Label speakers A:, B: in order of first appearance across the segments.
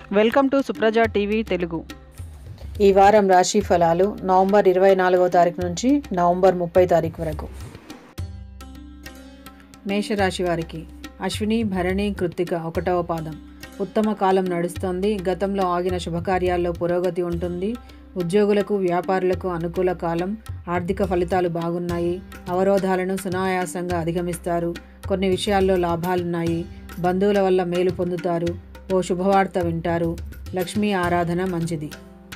A: welcome to Supraja TV Telugu
B: ఈ వారం రాశి ఫలాలు నవంబర్ ఇరవై నాలుగో తారీఖు నుంచి నవంబర్ ముప్పై తారీఖు వరకు మేషరాశి వారికి అశ్విని భరణి కృత్తిక ఒకటవ పాదం ఉత్తమ కాలం నడుస్తోంది గతంలో ఆగిన శుభకార్యాల్లో పురోగతి ఉంటుంది ఉద్యోగులకు వ్యాపారులకు అనుకూల కాలం ఆర్థిక ఫలితాలు బాగున్నాయి అవరోధాలను సునాయాసంగా అధిగమిస్తారు కొన్ని విషయాల్లో లాభాలున్నాయి బంధువుల వల్ల మేలు పొందుతారు ఓ శుభవార్త వింటారు లక్ష్మీ ఆరాధన మంచిది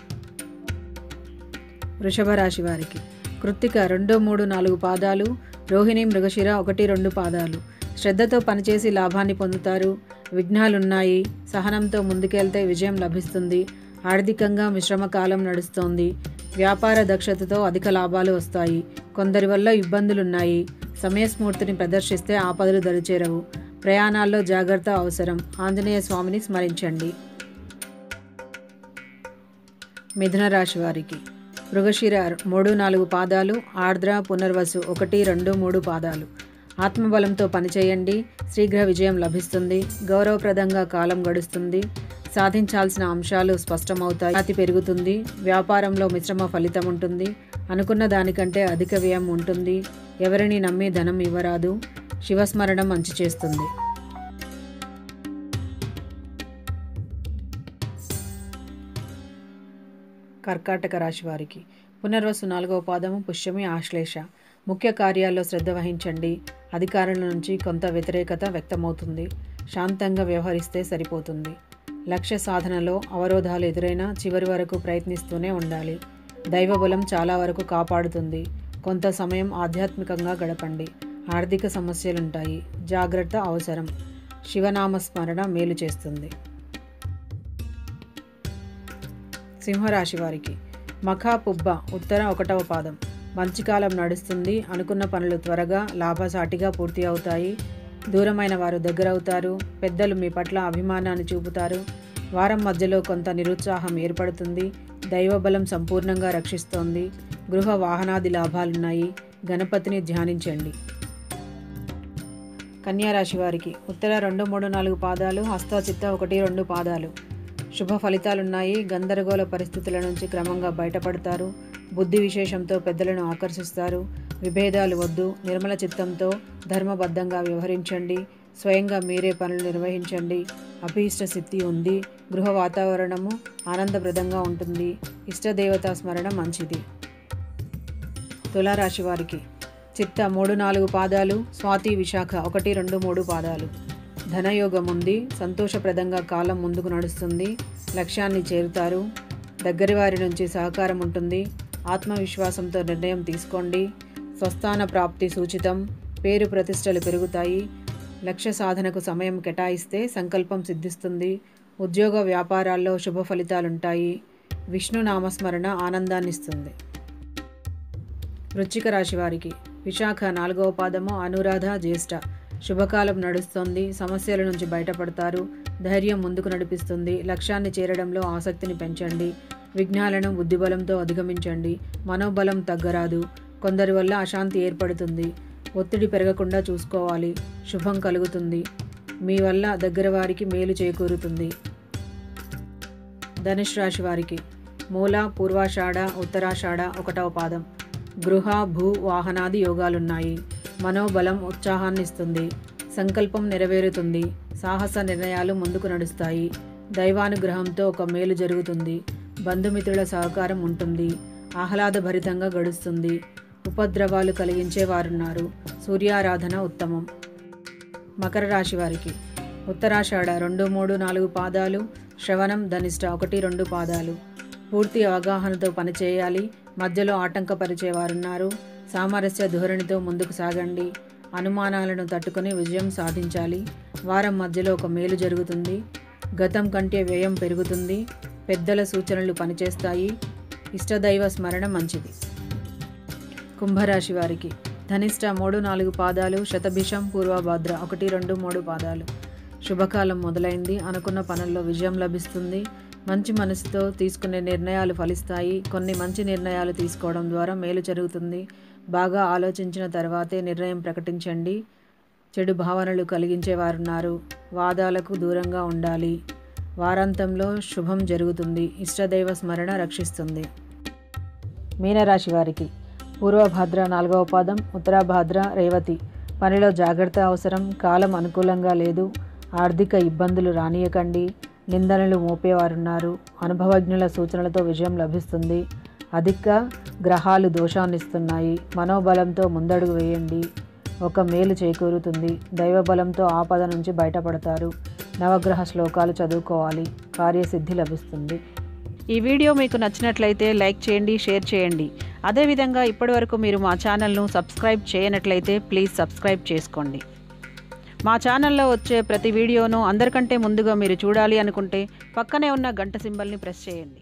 B: వృషభ రాశి వారికి కృత్తిక రెండు మూడు నాలుగు పాదాలు రోహిణి మృగశిర ఒకటి రెండు పాదాలు శ్రద్ధతో పనిచేసి లాభాన్ని పొందుతారు విఘ్నాలున్నాయి సహనంతో ముందుకెళ్తే విజయం లభిస్తుంది ఆర్థికంగా మిశ్రమ కాలం నడుస్తోంది వ్యాపార దక్షతతో అధిక లాభాలు వస్తాయి కొందరి వల్ల ఇబ్బందులున్నాయి సమయస్ఫూర్తిని ప్రదర్శిస్తే ఆపదలు దరిచేరవు ప్రయాణాల్లో జాగ్రత్త అవసరం ఆంజనేయ స్వామిని స్మరించండి మిథున రాశి వారికి మృగశిర మూడు నాలుగు పాదాలు ఆర్ద్ర పునర్వసు ఒకటి రెండు మూడు పాదాలు ఆత్మబలంతో పనిచేయండి శీఘ్ర విజయం లభిస్తుంది గౌరవప్రదంగా కాలం గడుస్తుంది సాధించాల్సిన అంశాలు స్పష్టమవుతాయి అతి పెరుగుతుంది వ్యాపారంలో మిశ్రమ ఫలితం ఉంటుంది అనుకున్న దానికంటే అధిక వ్యయం ఉంటుంది ఎవరిని నమ్మి ధనం ఇవ్వరాదు శివస్మరణం మంచి చేస్తుంది కర్కాటక రాశి వారికి పునర్వసు నాలుగవ పాదము పుష్యమి ఆశ్లేష ముఖ్య కార్యాల్లో శ్రద్ధ వహించండి అధికారుల నుంచి కొంత వ్యతిరేకత వ్యక్తమవుతుంది శాంతంగా వ్యవహరిస్తే సరిపోతుంది లక్ష్య సాధనలో అవరోధాలు ఎదురైనా చివరి వరకు ప్రయత్నిస్తూనే ఉండాలి దైవబలం చాలా వరకు కాపాడుతుంది కొంత సమయం ఆధ్యాత్మికంగా గడపండి ఆర్థిక సమస్యలుంటాయి జాగ్రత్త అవసరం శివనామస్మరణ మేలు చేస్తుంది సింహరాశి వారికి మఖా పుబ్బ ఉత్తర ఒకటవ పాదం మంచి కాలం నడుస్తుంది అనుకున్న పనులు త్వరగా లాభసాటిగా పూర్తి అవుతాయి దూరమైన వారు దగ్గరవుతారు పెద్దలు మీ పట్ల అభిమానాన్ని చూపుతారు వారం మధ్యలో కొంత నిరుత్సాహం ఏర్పడుతుంది దైవబలం సంపూర్ణంగా రక్షిస్తోంది గృహ వాహనాది లాభాలున్నాయి గణపతిని ధ్యానించండి కన్యారాశి వారికి ఉత్తర రెండు మూడు నాలుగు పాదాలు హస్త చిత్త ఒకటి రెండు పాదాలు శుభ ఫలితాలున్నాయి గందరగోళ పరిస్థితుల నుంచి క్రమంగా బయటపడతారు బుద్ధి విశేషంతో పెద్దలను ఆకర్షిస్తారు విభేదాలు వద్దు నిర్మల చిత్తంతో ధర్మబద్ధంగా వ్యవహరించండి స్వయంగా మీరే పనులు నిర్వహించండి అభీష్ట సిద్ధి ఉంది గృహ వాతావరణము ఆనందప్రదంగా ఉంటుంది ఇష్టదేవతా స్మరణ మంచిది తులారాశి వారికి చిత్త మూడు నాలుగు పాదాలు స్వాతి విశాఖ ఒకటి రెండు మూడు పాదాలు ధనయోగం ఉంది సంతోషప్రదంగా కాలం ముందుకు నడుస్తుంది లక్ష్యాన్ని చేరుతారు దగ్గరి వారి నుంచి సహకారం ఉంటుంది ఆత్మవిశ్వాసంతో నిర్ణయం తీసుకోండి స్వస్థాన ప్రాప్తి సూచితం పేరు ప్రతిష్టలు పెరుగుతాయి లక్ష్య సాధనకు సమయం కేటాయిస్తే సంకల్పం సిద్ధిస్తుంది ఉద్యోగ వ్యాపారాల్లో శుభ ఫలితాలుంటాయి విష్ణు నామస్మరణ ఆనందాన్నిస్తుంది వృశ్చిక రాశి వారికి విశాఖ నాలుగవ పాదము అనురాధ జ్యేష్ఠ శుభకాలం నడుస్తోంది సమస్యల నుంచి బయటపడతారు ధైర్యం ముందుకు నడిపిస్తుంది లక్ష్యాన్ని చేరడంలో ఆసక్తిని పెంచండి విఘ్నాలను బుద్ధిబలంతో అధిగమించండి మనోబలం తగ్గరాదు కొందరి వల్ల అశాంతి ఏర్పడుతుంది ఒత్తిడి పెరగకుండా చూసుకోవాలి శుభం కలుగుతుంది మీ వల్ల దగ్గర వారికి మేలు చేకూరుతుంది ధనుష్ రాశి వారికి మూల పూర్వాషాఢ ఉత్తరాషాఢ ఒకటవ పాదం గృహ భూ వాహనాది యోగాలున్నాయి మనోబలం ఉత్సాహాన్ని ఇస్తుంది సంకల్పం నెరవేరుతుంది సాహస నిర్ణయాలు ముందుకు నడుస్తాయి దైవానుగ్రహంతో ఒక మేలు జరుగుతుంది బంధుమిత్రుల సహకారం ఉంటుంది ఆహ్లాదభరితంగా గడుస్తుంది ఉపద్రవాలు కలిగించే వారున్నారు సూర్యారాధన ఉత్తమం మకర రాశి వారికి ఉత్తరాషాఢ రెండు మూడు నాలుగు పాదాలు శ్రవణం ధనిష్ట ఒకటి రెండు పాదాలు పూర్తి అవగాహనతో పనిచేయాలి మధ్యలో ఆటంకపరిచే వారున్నారు సామరస్య ధోరణితో ముందుకు సాగండి అనుమానాలను తట్టుకొని విజయం సాధించాలి వారం మధ్యలో ఒక మేలు జరుగుతుంది గతం కంటే వ్యయం పెరుగుతుంది పెద్దల సూచనలు పనిచేస్తాయి ఇష్టదైవ స్మరణ మంచిది కుంభరాశి వారికి ధనిష్ట మూడు నాలుగు పాదాలు శతభిషం పూర్వభద్ర ఒకటి రెండు మూడు పాదాలు శుభకాలం మొదలైంది అనుకున్న పనుల్లో విజయం లభిస్తుంది మంచి మనసుతో తీసుకునే నిర్ణయాలు ఫలిస్తాయి కొన్ని మంచి నిర్ణయాలు తీసుకోవడం ద్వారా మేలు జరుగుతుంది బాగా ఆలోచించిన తర్వాతే నిర్ణయం ప్రకటించండి చెడు భావనలు కలిగించేవారున్నారు వాదాలకు దూరంగా ఉండాలి వారాంతంలో శుభం జరుగుతుంది ఇష్టదైవ స్మరణ రక్షిస్తుంది మీనరాశి వారికి పూర్వభద్ర నాలుగవ పాదం ఉత్తరాభద్ర రేవతి పనిలో జాగ్రత్త అవసరం కాలం అనుకూలంగా లేదు ఆర్థిక ఇబ్బందులు రానియకండి నిందనలు మోపేవారున్నారు అనుభవజ్ఞుల సూచనలతో విజయం లభిస్తుంది అధిక గ్రహాలు దోషాన్నిస్తున్నాయి మనోబలంతో ముందడుగు వేయండి ఒక మేలు చేకూరుతుంది దైవబలంతో ఆపద నుంచి బయటపడతారు నవగ్రహ శ్లోకాలు చదువుకోవాలి కార్యసిద్ధి లభిస్తుంది
A: ఈ వీడియో మీకు నచ్చినట్లయితే లైక్ చేయండి షేర్ చేయండి అదేవిధంగా ఇప్పటివరకు మీరు మా ఛానల్ను సబ్స్క్రైబ్ చేయనట్లయితే ప్లీజ్ సబ్స్క్రైబ్ చేసుకోండి మా ఛానల్లో వచ్చే ప్రతి వీడియోను అందరికంటే ముందుగా మీరు చూడాలి అనుకుంటే పక్కనే ఉన్న గంట సింబల్ని ప్రెస్ చేయండి